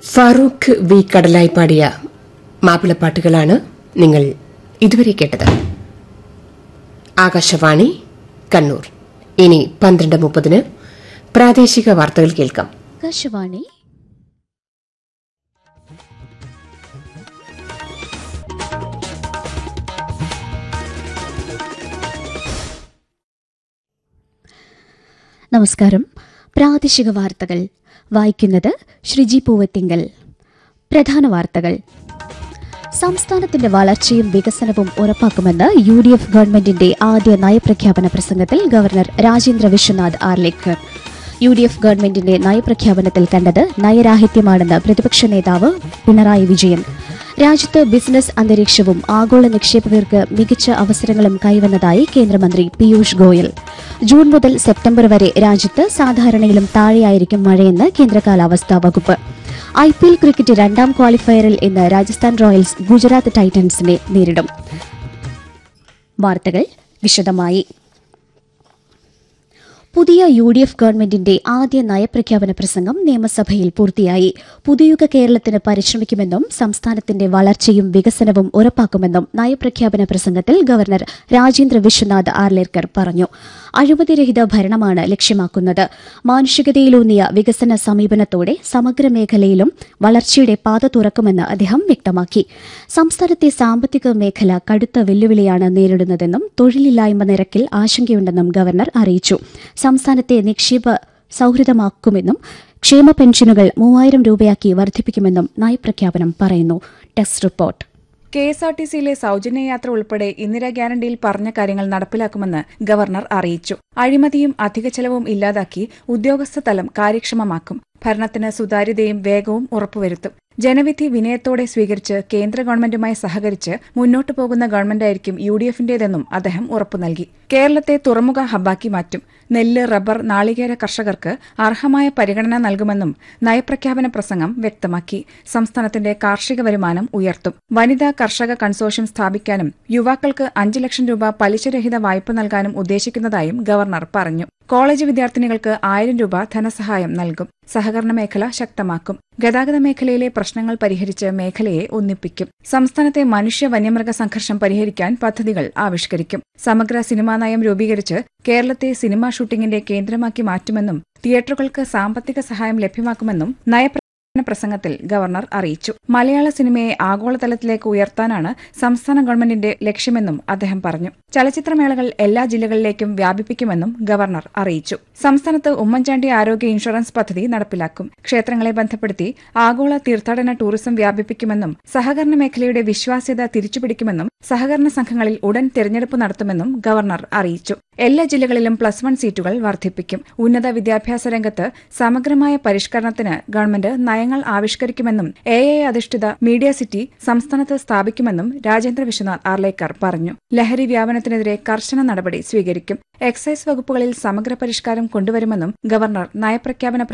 Farooq V കടലായി പാടിയ മാപ്പിളപ്പാട്ടുകളാണ് നിങ്ങൾ ഇതുവരെ കേട്ടത് ആകാശവാണി കണ്ണൂർ ഇനി പന്ത്രണ്ട് മുപ്പതിന് പ്രാദേശിക വാർത്തകൾ കേൾക്കാം ആകാശവാണി നമസ്കാരം പ്രാദേശിക വാർത്തകൾ വായിക്കുന്നത് ശ്രീജി പൂവത്തിങ്കൽ പ്രധാന വാർത്തകൾ സംസ്ഥാനത്തിന്റെ വളർച്ചയും വികസനവും ഉറപ്പാക്കുമെന്ന് യു ഡി എഫ് ഗവൺമെന്റിന്റെ ആദ്യ നയപ്രഖ്യാപന പ്രസംഗത്തിൽ governor Rajendra Vishwanath Arlekar U D F ഗവൺമെന്റിന്റെ നയപ്രഖ്യാപനത്തിൽ കണ്ടത് നയരാഹിത്യമാണെന്ന് പ്രതിപക്ഷ നേതാവ് പിണറായി വിജയൻ രാജ്യത്ത് ബിസിനസ് അന്തരീക്ഷവും ആഗോള നിക്ഷേപകർക്ക് മികച്ച അവസരങ്ങളും കൈവന്നതായി കേന്ദ്രമന്ത്രി പീയൂഷ് ഗോയൽ ജൂൺ മുതൽ സെപ്റ്റംബർ വരെ രാജ്യത്ത് സാധാരണയിലും താഴെയായിരിക്കും മഴയെന്ന് കേന്ദ്ര കാലാവസ്ഥാ വകുപ്പ് ഐ പി എൽ ക്രിക്കറ്റ് രണ്ടാം ക്വാളിഫയറിൽ ഇന്ന് രാജസ്ഥാൻ റോയൽസ് ഗുജറാത്ത് ടൈറ്റൻസിനെ നേരിടും വാർത്തകൾ വിശദമായി പുതിയ യു ഡി എഫ് ഗവൺമെന്റിന്റെ ആദ്യ നയപ്രഖ്യാപന പ്രസംഗം നിയമസഭയിൽ പൂർത്തിയായി പുതുയുഗ കേരളത്തിന് പരിശ്രമിക്കുമെന്നും സംസ്ഥാനത്തിന്റെ വളർച്ചയും വികസനവും ഉറപ്പാക്കുമെന്നും നയപ്രഖ്യാപന പ്രസംഗത്തിൽ ഗവർണർ രാജേന്ദ്ര വിശ്വനാഥ് ആർലേക്കർ പറഞ്ഞു അഴിമതിരഹിത ഭരണമാണ് ലക്ഷ്യമാക്കുന്നത് മാനുഷികതയിലൂന്നിയ വികസന സമീപനത്തോടെ സമഗ്ര മേഖലയിലും വളർച്ചയുടെ പാത തുറക്കുമെന്ന് അദ്ദേഹം വ്യക്തമാക്കി സംസ്ഥാനത്തെ സാമ്പത്തിക മേഖല കടുത്ത വെല്ലുവിളിയാണ് നേരിടുന്നതെന്നും തൊഴിലില്ലായ്മ നിരക്കിൽ ആശങ്കയുണ്ടെന്നും ഗവർണർ അറിയിച്ചു സംസ്ഥാനത്തെ നിക്ഷേപ സൌഹൃദമാക്കുമെന്നും ക്ഷേമ പെൻഷനുകൾ മൂവായിരം രൂപയാക്കി വർദ്ധിപ്പിക്കുമെന്നും നയപ്രഖ്യാപനം പറയുന്നു test report K S R T സിയിലെ സൌജന്യ യാത്ര ഉൾപ്പെടെ ഇന്ദിരാ ഗ്യാരണ്ടിയിൽ പറഞ്ഞ കാര്യങ്ങൾ നടപ്പിലാക്കുമെന്ന് ഗവർണർ അറിയിച്ചു അഴിമതിയും അധിക ചെലവും ഇല്ലാതാക്കി ഉദ്യോഗസ്ഥ തലം കാര്യക്ഷമമാക്കും ഭരണത്തിന് സുതാര്യതയും വേഗവും ഉറപ്പുവരുത്തും ജനവിധി വിനയത്തോടെ സ്വീകരിച്ച് കേന്ദ്ര ഗവൺമെന്റുമായി സഹകരിച്ച് മുന്നോട്ടു പോകുന്ന ഗവൺമെന്റായിരിക്കും യു ഡി എഫിന്റേതെന്നും അദ്ദേഹം ഉറപ്പു നൽകി കേരളത്തെ തുറമുഖ ഹബ്ബാക്കി മാറ്റും നെല്ല് റബ്ബർ നാളികേര കർഷകർക്ക് അർഹമായ പരിഗണന നൽകുമെന്നും നയപ്രഖ്യാപന പ്രസംഗം വ്യക്തമാക്കി സംസ്ഥാനത്തിന്റെ കാർഷിക വരുമാനം ഉയർത്തും വനിതാ കർഷക കൺസോർഷ്യം സ്ഥാപിക്കാനും യുവാക്കൾക്ക് അഞ്ച് ലക്ഷം രൂപ പലിശരഹിത വായ്പ നൽകാനും ഉദ്ദേശിക്കുന്നതായും ഗവർണർ പറഞ്ഞു കോളേജ് വിദ്യാർത്ഥിനികൾക്ക് ആയിരം രൂപ ധനസഹായം നൽകും സഹകരണ മേഖല ശക്തമാക്കും ഗതാഗത മേഖലയിലെ പ്രശ്നങ്ങൾ പരിഹരിച്ച് മേഖലയെ ഒന്നിപ്പിക്കും സംസ്ഥാനത്തെ മനുഷ്യ വന്യമൃഗ സംഘർഷം പരിഹരിക്കാൻ പദ്ധതികൾ ആവിഷ്കരിക്കും സമഗ്ര സിനിമാ നയം രൂപീകരിച്ച് കേരളത്തെ സിനിമാ ഷൂട്ടിംഗിന്റെ കേന്ദ്രമാക്കി മാറ്റുമെന്നും തിയേറ്ററുകൾക്ക് സാമ്പത്തിക സഹായം ലഭ്യമാക്കുമെന്നും നയപ്ര പ്രസംഗത്തിൽ ഗവർണർ അറിയിച്ചു മലയാള സിനിമയെ ആഗോളതലത്തിലേക്ക് ഉയർത്താനാണ് സംസ്ഥാന ഗവൺമെന്റിന്റെ ലക്ഷ്യമെന്നും അദ്ദേഹം പറഞ്ഞു ചലച്ചിത്രമേളകൾ എല്ലാ ജില്ലകളിലേക്കും വ്യാപിപ്പിക്കുമെന്നും ഗവർണർ അറിയിച്ചു സംസ്ഥാനത്ത് ഉമ്മൻചാണ്ടി ആരോഗ്യ ഇൻഷുറൻസ് പദ്ധതി നടപ്പിലാക്കും ക്ഷേത്രങ്ങളെ ബന്ധപ്പെടുത്തി ആഗോള തീർത്ഥാടന ടൂറിസം വ്യാപിപ്പിക്കുമെന്നും സഹകരണ മേഖലയുടെ വിശ്വാസ്യത തിരിച്ചുപിടിക്കുമെന്നും സഹകരണ സംഘങ്ങളിൽ ഉടൻ തെരഞ്ഞെടുപ്പ് നടത്തുമെന്നും ഗവർണർ അറിയിച്ചു എല്ലാ ജില്ലകളിലും പ്ലസ് വൺ സീറ്റുകൾ വർദ്ധിപ്പിക്കും ഉന്നത വിദ്യാഭ്യാസ രംഗത്ത് സമഗ്രമായ പരിഷ്കരണത്തിന് ഗവൺമെന്റ് നയങ്ങൾ ആവിഷ്കരിക്കുമെന്നും എ ഐ അധിഷ്ഠിത മീഡിയ സിറ്റി സംസ്ഥാനത്ത് സ്ഥാപിക്കുമെന്നും രാജേന്ദ്ര വിശ്വനാഥ് ആർലേക്കർ പറഞ്ഞു ലഹരി വ്യാപനത്തിനെതിരെ കർശന നടപടി സ്വീകരിക്കും എക്സൈസ് വകുപ്പുകളിൽ സമഗ്ര പരിഷ്കാരം കൊണ്ടുവരുമെന്നും ഗവർണർ നയപ്രഖ്യാപന